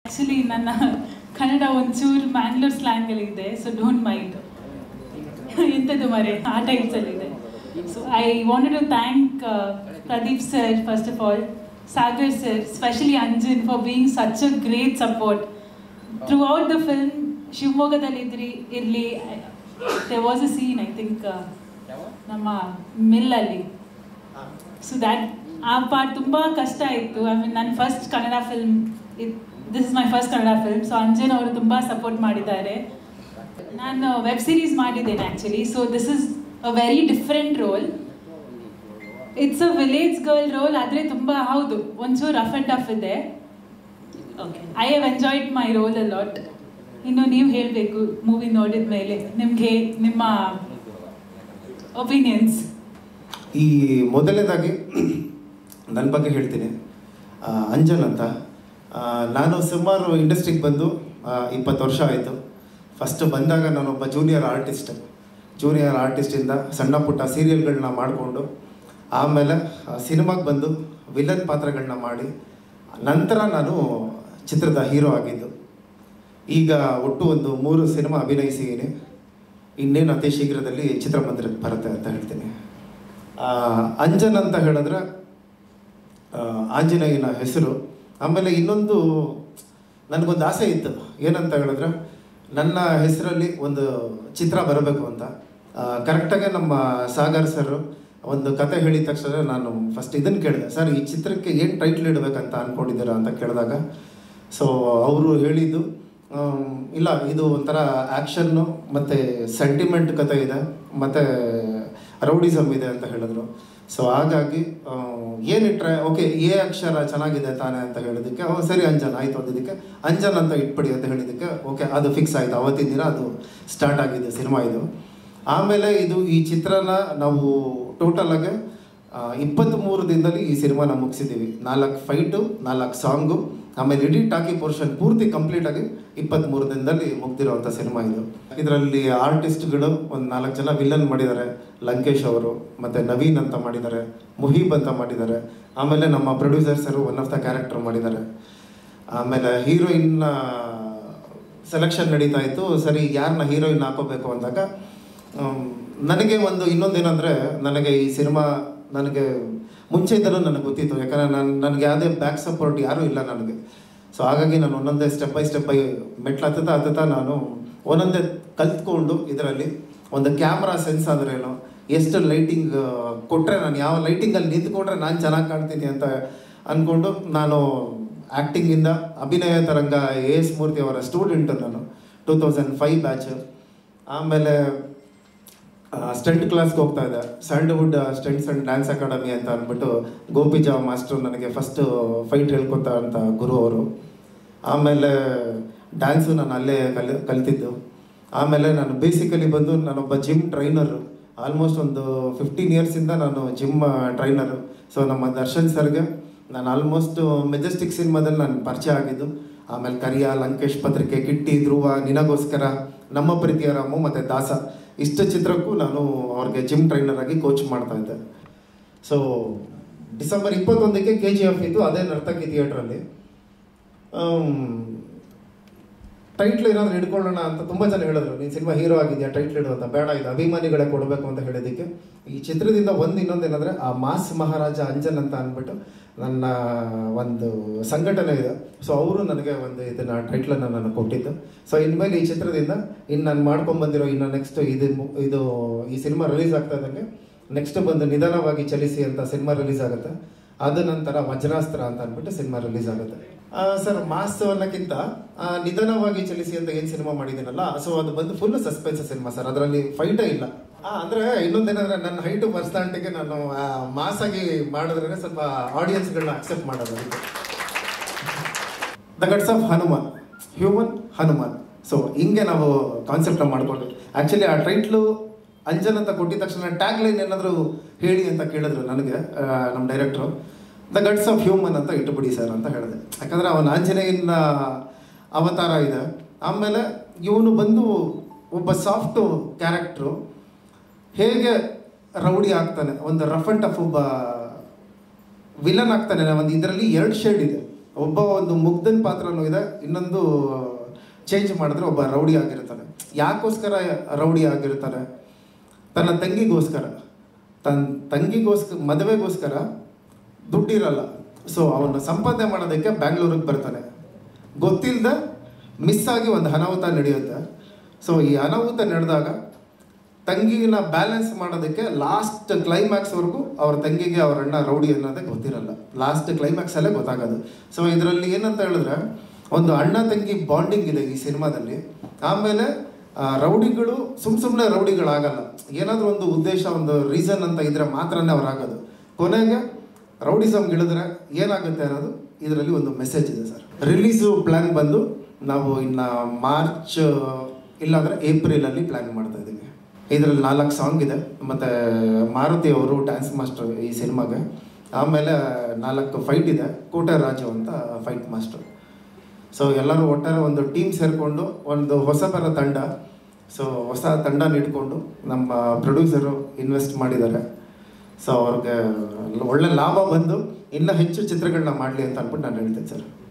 actually ನನ್ನ ಕನ್ನಡ ಒಂಚೂರು ಮ್ಯಾಂಗ್ಳೂರ್ ಸ್ಲ್ಯಾಂಗಲ್ಲಿ ಇದೆ ಸೊ ಡೋಂಟ್ ಮೈಂಡ್ ಎಂಥದ್ದು ಮರೆ ಆ ಟೈಪ್ಸಲ್ಲಿದೆ so I wanted to thank Pradeep sir first of all Sagar sir specially Anjan for being such a great support throughout the film ಶಿವಮೊಗ್ಗದಲ್ಲಿ ಇದ್ರಿ ಇರಲಿ there was a scene I think ನಮ್ಮ ಮಿಲ್ಲಲ್ಲಿ ಸೊ ದ್ಯಾಟ್ ಆ ಪಾರ್ಟ್ ತುಂಬ ಕಷ್ಟ ಇತ್ತು ಐ ಮೀನ್ ನನ್ನ first Kannada film this is my first Kannada film so Anjan ಅವರು ತುಂಬ ಸಪೋರ್ಟ್ ಮಾಡಿದ್ದಾರೆ ನಾನು ವೆಬ್ ಸೀರೀಸ್ ಮಾಡಿದ್ದೇನೆ actually so this is a very different role it's a village girl role ಆದರೆ ತುಂಬ ಹೌದು ಒಂಚೂರು ರಫ್ ಆ್ಯಂಡ್ ಟಫ್ ಇದೆ okay I have enjoyed my role a lot ಇನ್ನು ನೀವು ಹೇಳಬೇಕು ಮೂವಿ ನೋಡಿದ ಮೇಲೆ ನಿಮಗೆ ನಿಮ್ಮ ಒಪಿನಿಯನ್ಸ್ ಈ ಮೊದಲನೇದಾಗಿ ನನ್ನ ಬಗ್ಗೆ ಹೇಳ್ತೀನಿ ಆ, ಅಂಜನ್ ಅಂತ ಆ, ನಾನು ಸುಮಾರು ಇಂಡಸ್ಟ್ರಿಗೆ ಬಂದು ಇಪ್ಪತ್ತು ವರ್ಷ ಆಯಿತು ಫಸ್ಟ್ ಬಂದಾಗ ನಾನೊಬ್ಬ ಜೂನಿಯರ್ ಆರ್ಟಿಸ್ಟ್ ಜೂನಿಯರ್ ಆರ್ಟಿಸ್ಟಿಂದ ಸಣ್ಣ ಪುಟ್ಟ ಸೀರಿಯಲ್ಗಳನ್ನ ಮಾಡಿಕೊಂಡು ಆಮೇಲೆ ಸಿನಿಮಾಗೆ ಬಂದು ವಿಲನ್ ಪಾತ್ರಗಳನ್ನ ಮಾಡಿ ನಂತರ ನಾನು ಚಿತ್ರದ ಹೀರೋ ಆಗಿದ್ದು ಈಗ ಒಟ್ಟು ಒಂದು ಮೂರು ಸಿನಿಮಾ ಅಭಿನಯಿಸಿದ್ದೀನಿ ಇನ್ನೇನು ಅತಿ ಶೀಘ್ರದಲ್ಲಿ ಚಿತ್ರಮಂದಿರಕ್ಕೆ ಬರುತ್ತೆ ಅಂತ ಹೇಳ್ತೀನಿ ಆ, ಅಂಜನ್ ಅಂತ ಹೇಳಿದ್ರೆ ಆ, ಆಂಜನೇಯನ ಹೆಸರು ಆಮೇಲೆ ಇನ್ನೊಂದು ನನಗೊಂದು ಆಸೆ ಇತ್ತು ಏನಂತ ಹೇಳಿದ್ರೆ ನನ್ನ ಹೆಸರಲ್ಲಿ ಒಂದು ಚಿತ್ರ ಬರಬೇಕು ಅಂತ ಕರೆಕ್ಟಾಗಿ ನಮ್ಮ ಸಾಗರ್ ಸರ್ ಒಂದು ಕತೆ ಹೇಳಿದ ತಕ್ಷಣ ನಾನು ಫಸ್ಟ್ ಇದನ್ನು ಕೇಳಿದೆ ಸರ್ ಈ ಚಿತ್ರಕ್ಕೆ ಏನು ಟೈಟ್ಲ್ ಇಡಬೇಕಂತ ಅಂದ್ಕೊಂಡಿದ್ದೀರಾ ಅಂತ ಕೇಳಿದಾಗ ಸೊ ಅವರು ಹೇಳಿದ್ದು ಆಮ್, ಇಲ್ಲ ಇದು ಒಂಥರ ಆ್ಯಕ್ಷನ್ನು ಮತ್ತು ಸೆಂಟಿಮೆಂಟ್ ಕತೆ ಇದೆ ಮತ್ತು ರೌಡಿಸಮ್ ಇದೆ ಅಂತ ಹೇಳಿದ್ರು ಸೊ ಹಾಗಾಗಿ ಏನಿಟ್ರೆ ಓಕೆ ಎ ಅಕ್ಷರ ಚೆನ್ನಾಗಿದೆ ತಾನೆ ಅಂತ ಹೇಳಿದ್ದಕ್ಕೆ ಓ ಸರಿ ಅಂಜನ್ ಆಯಿತು ಅಂದಿದ್ದಕ್ಕೆ ಅಂಜನ್ ಅಂತ ಇಟ್ಬಿಡಿ ಅಂತ ಹೇಳಿದ್ದಕ್ಕೆ ಓಕೆ ಅದು ಫಿಕ್ಸ್ ಆಯಿತು ಅವತ್ತಿನ ದಿನ ಅದು ಸ್ಟಾರ್ಟ್ ಆಗಿದೆ ಸಿನಿಮಾ ಇದು ಆಮೇಲೆ ಇದು ಈ ಚಿತ್ರನ ನಾವು ಟೋಟಲ್ ಆಗಿ ಇಪ್ಪತ್ತ್ಮೂರು ದಿನದಲ್ಲಿ ಈ ಸಿನಿಮಾನ ಮುಗಿಸಿದ್ದೀವಿ ನಾಲ್ಕು ಫೈಟು ನಾಲ್ಕು ಸಾಂಗು ಆಮೇಲೆ ಇಡೀ ಟಾಕಿ ಪೋರ್ಷನ್ ಪೂರ್ತಿ ಕಂಪ್ಲೀಟ್ ಆಗಿ ಇಪ್ಪತ್ತ್ಮೂರು ದಿನದಲ್ಲಿ ಮುಗ್ದಿರೋವಂಥ ಸಿನಿಮಾ ಇದು ಇದರಲ್ಲಿ ಆರ್ಟಿಸ್ಟ್ಗಳು ಒಂದು ನಾಲ್ಕು ಜನ ವಿಲನ್ ಮಾಡಿದ್ದಾರೆ ಲಂಕೇಶ್ ಅವರು ಮತ್ತು ನವೀನ್ ಅಂತ ಮಾಡಿದ್ದಾರೆ ಮುಹೀಬ್ ಅಂತ ಮಾಡಿದ್ದಾರೆ ಆಮೇಲೆ ನಮ್ಮ ಪ್ರೊಡ್ಯೂಸರ್ಸರು ಒನ್ ಆಫ್ ದ ಕ್ಯಾರೆಕ್ಟರ್ ಮಾಡಿದ್ದಾರೆ ಆಮೇಲೆ ಹೀರೋಯಿನ್ ಸೆಲೆಕ್ಷನ್ ನಡೀತಾ ಇತ್ತು ಸರಿ ಯಾರನ್ನ ಹೀರೋಯಿನ್ ಹಾಕೋಬೇಕು ಅಂದಾಗ ಆಮ್, ನನಗೆ ಒಂದು ಇನ್ನೊಂದೇನೆಂದರೆ ನನಗೆ ಈ ಸಿನಿಮಾ ನನಗೆ ಮುಂಚೆಯಿಂದಲೂ ನನಗೆ ಗೊತ್ತಿತ್ತು ಯಾಕಂದರೆ ನಾನು ನನಗೆ ಯಾವುದೇ ಬ್ಯಾಕ್ ಸಪೋರ್ಟ್ ಯಾರೂ ಇಲ್ಲ ನನಗೆ ಸೊ ಹಾಗಾಗಿ ನಾನು ಒಂದೊಂದೇ ಸ್ಟೆಪ್ ಬೈ ಸ್ಟೆಪ್ ಬೈ ಮೆಟ್ಲು ಹತ್ತುತ್ತಾ ಹತ್ತುತ್ತಾ ನಾನು ಒಂದೊಂದೇ ಕಲ್ತ್ಕೊಂಡು ಇದರಲ್ಲಿ ಒಂದು ಕ್ಯಾಮ್ರಾ ಸೆನ್ಸ್ ಅಂದ್ರೇನು ಎಷ್ಟು ಲೈಟಿಂಗ್ ಕೊಟ್ಟರೆ ನಾನು ಯಾವ ಲೈಟಿಂಗಲ್ಲಿ ನಿಂತ್ಕೊಂಡ್ರೆ ನಾನು ಚೆನ್ನಾಗಿ ಕಾಣ್ತೀನಿ ಅಂತ ಅಂದ್ಕೊಂಡು ನಾನು ಆ್ಯಕ್ಟಿಂಗಿಂದ ಅಭಿನಯ ತರಂಗ ಎ ಎಸ್ ಮೂರ್ತಿ ಅವರ ಸ್ಟೂಡೆಂಟು ನಾನು ಟೂ ತೌಸಂಡ್ ಫೈವ್ ಬ್ಯಾಚ್ ಆಮೇಲೆ ಸ್ಟಂಟ್ ಕ್ಲಾಸ್ಗೆ ಹೋಗ್ತಾ ಇದ್ದೆ Sandalwood stunts and dance academy ಅಂತ ಅಂದ್ಬಿಟ್ಟು ಗೋಪಿಜಾ ಮಾಸ್ಟ್ರು ನನಗೆ ಫಸ್ಟ್ ಫೈಟ್ ಹೇಳ್ಕೊತ ಅಂತ ಗುರು ಅವರು ಆಮೇಲೆ ಡ್ಯಾನ್ಸು ನಾನು ಅಲ್ಲೇ ಕಲಿ ಕಲ್ತಿದ್ದು ಆಮೇಲೆ ನಾನು ಬೇಸಿಕಲಿ ಬಂದು ನಾನೊಬ್ಬ ಜಿಮ್ ಟ್ರೈನರು ಆಲ್ಮೋಸ್ಟ್ ಒಂದು ಫಿಫ್ಟೀನ್ ಇಯರ್ಸಿಂದ ನಾನು ಜಿಮ್ ಟ್ರೈನರು ಸೊ ನಮ್ಮ ದರ್ಶನ್ ಸರ್ಗೆ ನಾನು ಆಲ್ಮೋಸ್ಟ್ ಮೆಜೆಸ್ಟಿಕ್ ಸಿನಿಮಾದಲ್ಲಿ ನಾನು ಪರಿಚಯ ಆಗಿದ್ದು ಆಮೇಲೆ ಕರಿಯ ಲಂಕೇಶ್ ಪತ್ರಿಕೆ ಕಿಟ್ಟಿ ಧ್ರುವ ನಿನಗೋಸ್ಕರ ನಮ್ಮ ಪ್ರೀತಿಯ ರಾಮು ಮತ್ತು ದಾಸ ಇಷ್ಟು ಚಿತ್ರಕ್ಕೂ ನಾನು ಅವ್ರಿಗೆ ಜಿಮ್ ಟ್ರೈನರ್ ಆಗಿ ಕೋಚ್ ಮಾಡ್ತಾ ಇದ್ದೆ ಸೊ ಡಿಸೆಂಬರ್ ಇಪ್ಪತ್ತೊಂದಕ್ಕೆ ಕೆ ಜಿ ಎಫ್ ಇತ್ತು ಅದೇ ನರ್ತಕಿ ಥಿಯೇಟ್ರಲ್ಲಿ ಟೈಟ್ಲ್ ಏನಾದ್ರು ಹಿಡ್ಕೊಳ್ಳೋಣ ಅಂತ ತುಂಬ ಜನ ಹೇಳಿದ್ರು ನೀನು ಸಿನಿಮಾ ಹೀರೋ ಆಗಿದೆಯಾ ಟೈಟ್ಲ್ ಇಡು ಅಂತ ಬೇಡ ಇದು ಅಭಿಮಾನಿಗಳೇ ಕೊಡಬೇಕು ಅಂತ ಹೇಳಿದ್ದಕ್ಕೆ ಈ ಚಿತ್ರದಿಂದ ಒಂದು ಇನ್ನೊಂದೇನಂದ್ರೆ ಆ ಮಾಸ್ ಮಹಾರಾಜ ಅಂಜನ್ ಅಂತ ಅಂದ್ಬಿಟ್ಟು ನನ್ನ ಒಂದು ಸಂಘಟನೆ ಇದೆ ಸೊ ಅವರು ನನಗೆ ಒಂದು ಇದನ್ನ ಟೈಟ್ಲನ್ನು ನನಗೆ ಕೊಟ್ಟಿದ್ದು ಸೊ ಇನ್ಮೇಲೆ ಈ ಚಿತ್ರದಿಂದ ಇನ್ನು ನಾನು ಮಾಡ್ಕೊಂಡು ಬಂದಿರೋ ಇನ್ನು ನೆಕ್ಸ್ಟ್ ಇದು ಮು- ಇದು ಈ ಸಿನಿಮಾ ರಿಲೀಸ್ ಆಗ್ತಾ ಇದ್ದಂಗೆ ನೆಕ್ಸ್ಟ್ ಬಂದು ನಿಧಾನವಾಗಿ ಚಲಿಸಿ ಅಂತ ಸಿನಿಮಾ ರಿಲೀಸ್ ಆಗುತ್ತೆ ಅದ ನಂತರ ವಜ್ರಾಸ್ತ್ರ ಅಂತ ಅಂದ್ಬಿಟ್ಟು ಸಿನಿಮಾ ರಿಲೀಸ್ ಆಗುತ್ತೆ ಸರ್ ಮಾಸ್ ಅನ್ನೋಕ್ಕಿಂತ ಆ, ನಿಧಾನವಾಗಿ ಚಲಿಸಿ ಅಂತ ಏನು ಸಿನಿಮಾ ಮಾಡಿದ್ದೀನಲ್ಲ ಸೊ ಅದು ಬಂದು ಫುಲ್ ಸಸ್ಪೆನ್ಸ್ ಸಿನಿಮಾ ಸರ್ ಅದರಲ್ಲಿ ಫೈಟೇ ಇಲ್ಲ ಆ, ಅಂದ್ರೆ ಇನ್ನೊಂದೇನಂದ್ರೆ ನನ್ನ ಹೈಟ್ ಪರ್ಸನಾಲಿಟಿಗೆ ನಾನು ಮಾಸ್ ಆಗಿ ಮಾಡಿದ್ರೆ ಸ್ವಲ್ಪ ಆಡಿಯನ್ಸ್ಗಳನ್ನ ಅಕ್ಸೆಪ್ಟ್ ಮಾಡೋದು ಅದಕ್ಕೆ the guts of Hanuman human Hanuman so ಹಿಂಗೆ ನಾವು ಕಾನ್ಸೆಪ್ಟ್ ಮಾಡ್ಕೊಂಡ್ವಿ ಆ್ಯಕ್ಚುಲಿ ಆ ಟೈಟ್ಲು ಅಂಜನ್ ಅಂತ ಕೊಟ್ಟಿದ ತಕ್ಷಣ ಟ್ಯಾಗ್ ಲೈನ್ ಏನಾದರೂ ಹೇಳಿ ಅಂತ ಕೇಳಿದ್ರು ನನಗೆ ಆ, ನಮ್ಮ ಡೈರೆಕ್ಟ್ರು ದ ಗಟ್ಸ್ ಆಫ್ ಹ್ಯೂಮನ್ ಅಂತ ಇಟ್ಟುಬಿಡಿ ಸರ್ ಅಂತ ಹೇಳಿದೆ ಯಾಕಂದರೆ ಅವನ ಆಂಜನೇಯನ ಅವತಾರ ಇದೆ ಆಮೇಲೆ ಇವನು ಬಂದು ಒಬ್ಬ ಸಾಫ್ಟ್ ಕ್ಯಾರೆಕ್ಟ್ರು ಹೇಗೆ ರೌಡಿ ಆಗ್ತಾನೆ ಒಂದು ರಫ್ ಅಂಡ್ ಟಫ್ ಒಬ್ಬ ವಿಲನ್ ಆಗ್ತಾನೆ ಒಂದು ಇದರಲ್ಲಿ ಎರಡು ಶೇಡ್ ಇದೆ ಒಬ್ಬ ಒಂದು ಮುಗ್ಧನ ಪಾತ್ರನೂ ಇದೆ ಇನ್ನೊಂದು ಚೇಂಜ್ ಮಾಡಿದ್ರೆ ಒಬ್ಬ ರೌಡಿ ಆಗಿರ್ತಾನೆ ಯಾಕೋಸ್ಕರ ರೌಡಿ ಆಗಿರ್ತಾನೆ ತನ್ನ ತಂಗಿಗೋಸ್ಕರ ತನ್ನ ತಂಗಿಗೋಸ್ಕರ ಮದುವೆಗೋಸ್ಕರ ದುಡ್ಡಿರಲ್ಲ ಸೊ ಅವನು ಸಂಪಾದನೆ ಮಾಡೋದಕ್ಕೆ ಬ್ಯಾಂಗ್ಳೂರಿಗೆ ಬರ್ತಾನೆ ಗೊತ್ತಿಲ್ಲದ ಮಿಸ್ ಆಗಿ ಒಂದು ಅನಾಹುತ ನಡೆಯುತ್ತೆ ಸೊ ಈ ಅನಾಹುತ ನಡೆದಾಗ ತಂಗಿನ ಬ್ಯಾಲೆನ್ಸ್ ಮಾಡೋದಕ್ಕೆ ಲಾಸ್ಟ್ ಕ್ಲೈಮ್ಯಾಕ್ಸ್ವರೆಗೂ ಅವ್ರ ತಂಗಿಗೆ ಅವ್ರ ಅಣ್ಣ ರೌಡಿ ಅನ್ನೋದೇ ಗೊತ್ತಿರಲ್ಲ ಲಾಸ್ಟ್ ಕ್ಲೈಮ್ಯಾಕ್ಸಲ್ಲೇ ಗೊತ್ತಾಗೋದು ಸೊ ಇದರಲ್ಲಿ ಏನಂತ ಹೇಳಿದ್ರೆ ಒಂದು ಅಣ್ಣ ತಂಗಿ ಬಾಂಡಿಂಗ್ ಇದೆ ಈ ಸಿನಿಮಾದಲ್ಲಿ ಆಮೇಲೆ ಆ, ರೌಡಿಗಳು ಸುಮ್ ಸುಮ್ಮನೆ ರೌಡಿಗಳಾಗಲ್ಲ ಏನಾದರೂ ಒಂದು ಉದ್ದೇಶ ಒಂದು ರೀಸನ್ ಅಂತ ಇದ್ರೆ ಮಾತ್ರನೇ ಅವ್ರಾಗೋದು ಕೊನೆಗೆ ರೌಡಿಸಮ್ಗೆ ಇಳಿದ್ರೆ ಏನಾಗುತ್ತೆ ಅನ್ನೋದು ಇದರಲ್ಲಿ ಒಂದು ಮೆಸೇಜ್ ಇದೆ ಸರ್ ರಿಲೀಸು ಪ್ಲ್ಯಾನ್ ಬಂದು ನಾವು ಇನ್ನು ಮಾರ್ಚ್ ಇಲ್ಲಾಂದರೆ ಏಪ್ರಿಲಲ್ಲಿ ಪ್ಲ್ಯಾನ್ ಮಾಡ್ತಾ ಇದ್ದೀವಿ ಇದರಲ್ಲಿ ನಾಲ್ಕು ಸಾಂಗ್ ಇದೆ ಮತ್ತು ಮಾರುತಿ ಅವರು ಡ್ಯಾನ್ಸ್ ಮಾಸ್ಟರ್ ಈ ಸಿನಿಮಾಗೆ ಆಮೇಲೆ ನಾಲ್ಕು ಫೈಟ್ ಇದೆ ಕೋಟೆ ರಾಜು ಅಂತ ಫೈಟ್ ಮಾಸ್ಟರ್ ಸೊ ಎಲ್ಲರೂ ಒಟ್ಟಾರೆ ಒಂದು ಟೀಮ್ ಸೇರಿಕೊಂಡು ಒಂದು ಹೊಸ ಬರ ತಂಡ ಸೊ ಹೊಸ ತಂಡನ ಇಟ್ಕೊಂಡು ನಮ್ಮ ಪ್ರೊಡ್ಯೂಸರು ಇನ್ವೆಸ್ಟ್ ಮಾಡಿದ್ದಾರೆ ಸೊ ಅವ್ರಿಗೆ ಒಳ್ಳೆ ಲಾಭ ಬಂದು ಇನ್ನೂ ಹೆಚ್ಚು ಚಿತ್ರಗಳನ್ನ ಮಾಡಲಿ ಅಂತ ಅಂದ್ಬಿಟ್ಟು ನಾನು ಹೇಳ್ತೇನೆ ಸರ್